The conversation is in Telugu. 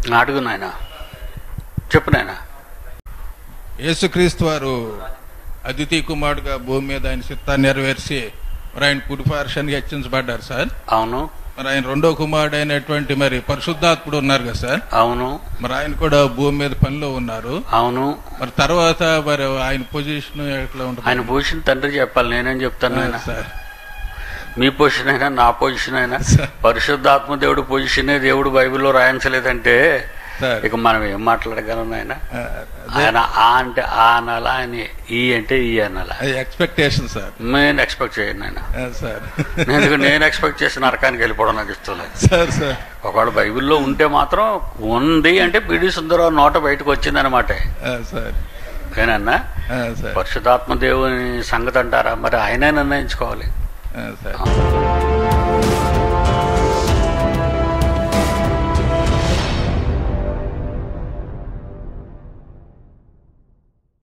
అడుగు నాయన చెప్పు నాయన యేసుక్రీస్తు వారు అదితి కుమారుడుగా భూమి మీద ఆయన చిత్తాన్ని నెరవేర్చి మరి ఆయన పుడిపార్షానికి హెచ్చించబడ్డారు సార్ అవును మరి ఆయన రెండో కుమారుడు అయినటువంటి మరి పరిశుద్ధాత్ముడు ఉన్నారు కదా సార్ అవును మరి ఆయన కూడా భూమి మీద పనిలో ఉన్నారు అవును మరి తర్వాత మరి ఆయన పొజిషన్ ఎట్లా ఉంటుంది ఆయన పొజిషన్ తండ్రి చెప్పాలి నేనేం చెప్తాను నాయన సార్ మీ పొజిషన్ అయినా నా పొజిషన్ అయినా సార్. పరిశుద్ధాత్మ దేవుడు పొజిషనే దేవుడు బైబిల్లో రాయించలేదంటే సార్ ఇక మనం ఏం మాట్లాడగలం ఆయన ఆ, ఆయన ఆ అంటే ఆ అనాలా ఆయన ఈ అంటే ఈ అనాలా అది ఎక్స్పెక్టేషన్ సార్ నేను ఎక్స్పెక్ట్ చేయను ఆయన ఆ, సార్ ఎందుకు నేను ఎక్స్పెక్ట్ చేసిన నరకానికి వెళ్ళిపోవడం నాకు ఇష్టం లేదు సార్ సార్ ఒకవేళ బైబిల్లో ఉంటే మాత్రం ఉంది అంటే పిడి సుందరరావు నోట బయటకు వచ్చిందనమాట ఆ, సార్ ఏనన్నా ఆ, సార్ పరిశుధాత్మ దేవుని సంగతి అంటారా మరి ఆయనే నిర్ణయించుకోవాలి ఆ, సార్